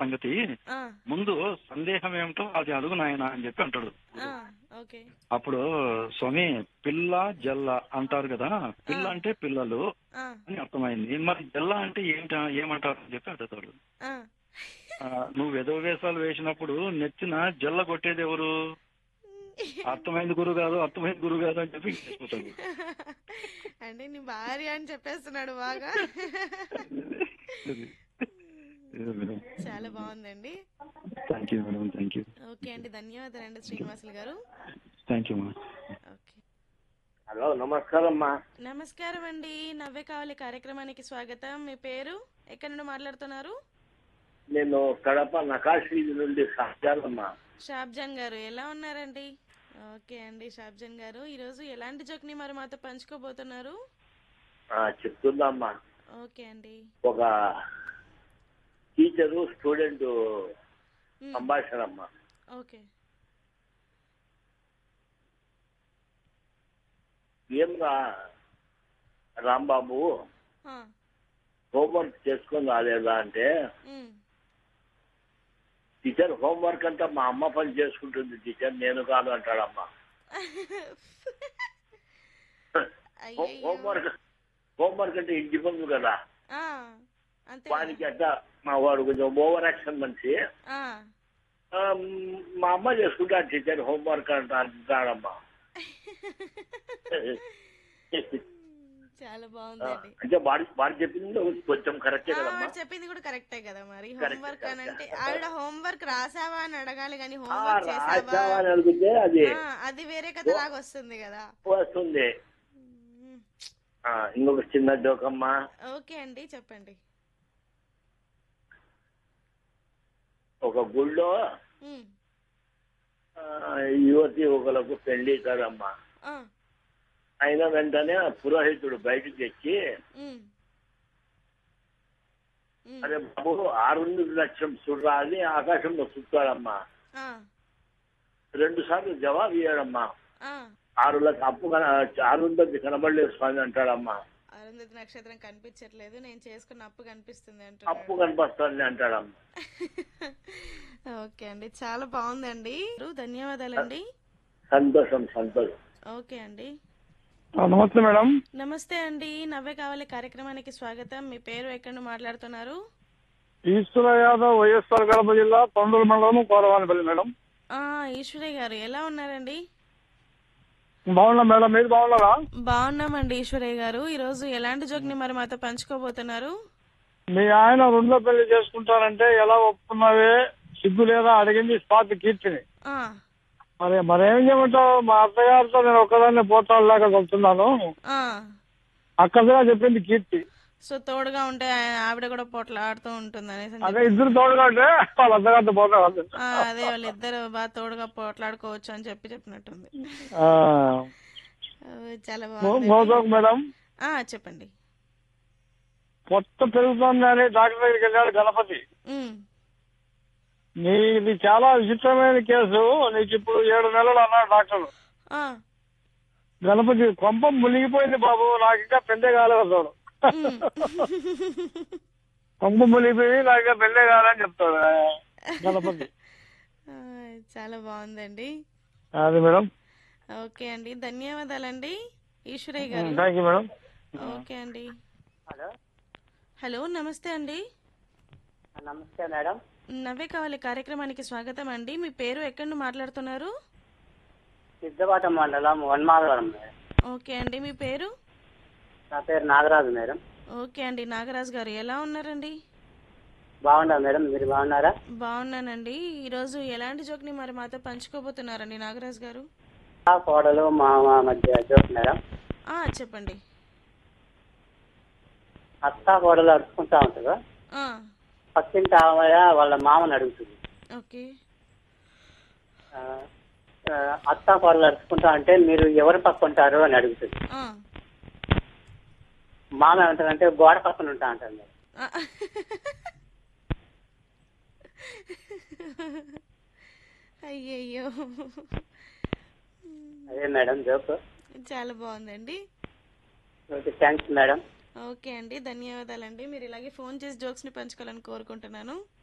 సంగతి ఆ, ముందు సందేహం ఏమిటో అది అడుగు నాయన అని చెప్పి అంటాడు ఆ, ఓకే అప్పుడు స్వామి పిల్ల జల్ల అంటారు కదా పిల్ల అంటే పిల్లలు ఆ, అని అర్థమైంది మరి జల్ల అంటే ఏంట ఏమంటారు అని చెప్పి అడుగుతాడు ఆ. ఆ, నువ్వు ఎదో వేషాలు వేసినప్పుడు నెత్తిన జల్ల కొట్టేది ఎవరు అర్థమైంది గురువు కాదు అర్థమైంది గురువు కాదు అని చెప్పి చెప్పిపోతాడు అంటే నీ భార్య అని చెప్పేస్తున్నాడు బాగా చాలా బాగుందండి thank you madam thank you okay అండి ధన్యవాదాలండి Srinivasulu garu thank you madam okay hello నమస్కారం అమ్మా నమస్కారం అండి నవ్వే కావాలి కార్యక్రమానికి స్వాగతం మీ పేరు ఎక్కడి నుండి మాట్లాడుతున్నారు నేను కడప నకాశీ నుండి సాధ్యాలమ్మా షాబ్జాన్ గారు ఎలా ఉన్నారండి ఓకే అండి షాబ్జాన్ గారు ఈరోజు ఎలాంటి జోక్ని మరి మాతో పంచుకోబోతున్నారు చెప్తుందమ్మా ఓకే అండి ఒక టీచరు స్టూడెంట్ మ్, సంభాషణ అమ్మా ఓకే ఏం రా రాంబాబు ఆ, హోంవర్క్ చేసుకొని రాలేదా అంటే మ్, టీచర్ హోంవర్క్ అంతా మా అమ్మ పని చేసుకుంటుంది టీచర్ నేను కాదు అంటాడమ్మా అయ్యయ్యో. హోంవర్క్ హోంవర్క్ అంటే ఇంటి పనులు కదా ఆ, అంతే వానికి అట్లా మా వాడు కొంచెం ఓవర్ యాక్షన్ మనిషి ఆ, ఆ, మా అమ్మ చేసుకుంటా టీచర్ హోంవర్క్ అంట అంటాడమ్మా చాలా బాగుందండి అంటే వాడు వాడు చెప్పింది కొంచెం కరెక్టే ఆ, కదమ్మా వాడు చెప్పింది కూడా కరెక్టే కదా మరి Correct, హోంవర్క్ అని correct. అంటే ఆవిడ హోంవర్క్ రాసావా అని అడగాలి కానీ ఆ, హోంవర్క్ చేసావా రాసావా అని అడిగితే అది ఆ, అది వేరే కథ లాగా వస్తుంది కదా వస్తుంది మ్మ్. ఆ, ఇంకొక చిన్న జోక్ అమ్మా ఓకే అండి చెప్పండి ఒక గుళ్ళో మ్మ్. ఆ, యువతి ఒకలకు పెళ్లి కదమ్మా ఆ, అయిన వెంటనే ఆ పురోహితుడు బయటకు తెచ్చి మ్మ్. మ్మ్. అరే బాబు ఆరు లక్షం చూడరా అని ఆకాశంలో చూస్తాడమ్మా ఆ, రెండు సార్లు జవాబు ఇయ్యాడమ్మా ఆ. ఆరు లక్ష అప్పు కన- ఆరు వందలది కనబడలేదు స్వామి అంటాడమ్మా అరుంధతి నక్షత్రం కనిపించట్లేదు నేను చేసుకున్న అప్పు కనిపిస్తుంది అప్పు అంటున్నాడు కనిపిస్తుంది అంటాడమ్మా ఓకే అండి చాలా బాగుందండి ధన్యవాదాలండి సంతోషం సంతోషం ఓకే అండి నమస్తే మేడం నమస్తే అండి నవ్వే కావాలి కార్యక్రమానికి స్వాగతం మీ పేరు ఎక్కడి నుండి మాట్లాడుతున్నారు ఈశ్వర యాదవ్ వైఎస్ఆర్ కడప జిల్లా తొండూరు మండలం కోరవానిపల్లి మేడం ఆ ఈశ్వరయ్య గారు ఎలా ఉన్నారండి బాగున్నా మేడం మీరు బాగున్నారా బాగున్నామండి ఈశ్వరయ్య గారు ఈరోజు ఎలాంటి జోక్ని మరి మాతో పంచుకోబోతున్నారు మీ ఆయన రెండో పెళ్లి చేసుకుంటారంటే ఎలా ఒప్పుకున్నావే సిగ్గు లేదా అడిగింది స్పాట్ కీర్తిని ఆ, మరి మరేం చేయమంటావు మా అత్తగారితో నేను ఒక్కదాన్ని పోతాడులాగా వెళ్తున్నాను ఆ. అక్కడగా చెప్పింది కీర్తి సో తోడుగా ఉంటే ఆయన ఆవిడ కూడా పోట్లాడుతూ ఉంటుంది అనేసి అని అదే ఇద్దరు తోడుగా ఉంటే వాళ్ళ అత్తగారితో పోతాడు ఆ, అదే వాళ్ళిద్దరు బాగా తోడుగా పోట్లాడుకోవచ్చు అని చెప్పి చెప్పినట్టుంది ఆ, ఆ, చాలా మో- బాగుంది మోదోక్ మేడం ఆ, చెప్పండి పొట్ట పెరుగుతుంది అని డాక్టర్ దగ్గరికి వెళ్ళాడు గణపతి ఉమ్, నీది చాలా విచిత్రమైన కేసు నీకు ఇప్పుడు ఏడు నెలలు అన్నాడు డాక్టర్ ఆ, గణపతి కొంప మునిగిపోయింది బాబు నాకు ఇంకా పెళ్ళే కాలేదు చూడు ఉమ్. కొంప మునిగిపోయి నాకు ఇంకా పెళ్ళే కాలని చెప్తాడు ఆ, గణపతి ఆ, చాలా బాగుందండి అది మేడం ఓకే అండి ధన్యవాదాలండి Eshwaraiah garu thank you madam okay అండి హలో హలో నమస్తే అండి నమస్తే మేడం నవ్వే కావాలి కార్యక్రమానికి స్వాగతం అండి మీ పేరు ఎక్కడి నుండి మాట్లాడుతున్నారు సిద్ధపాట మండలం వన్మాధవరం మేడం ఓకే అండి మీ పేరు నా పేరు నాగరాజు మేడం ఓకే అండి నాగరాజు గారు ఎలా ఉన్నారండి బాగున్నా మేడం మీరు బాగున్నారా బాగున్నానండి ఈరోజు ఎలాంటి జోక్ని మరి మాతో పంచుకోబోతున్నారండి నాగరాజు గారు ఆ కోడలు మామ మధ్య జోక్ మేడం ఆ చెప్పండి అత్త కోడలు అడుచుకుంటా ఉంటుందా ఆ పక్కింటి ఆమె వాళ్ళ మామని అడుగుతుంది ఓకే ఆ, ఆ, అత్త కోడలు అడుచుకుంటా అంటే మీరు ఎవరు పక్కుంటారు అని అడుగుతుంది ఆ. మామ ఏమంటారంటే గోడ పక్కన ఉంటా అంటారు మేడం ఆ. అయ్యయ్యో అదే మేడం జోక్ చాలా బాగుందండి ఓకే థ్యాంక్స్ మేడం ఓకే అండి ధన్యవాదాలండి మీరు ఇలాగే ఫోన్ చేసి జోక్స్ని పంచుకోవాలని కోరుకుంటున్నాను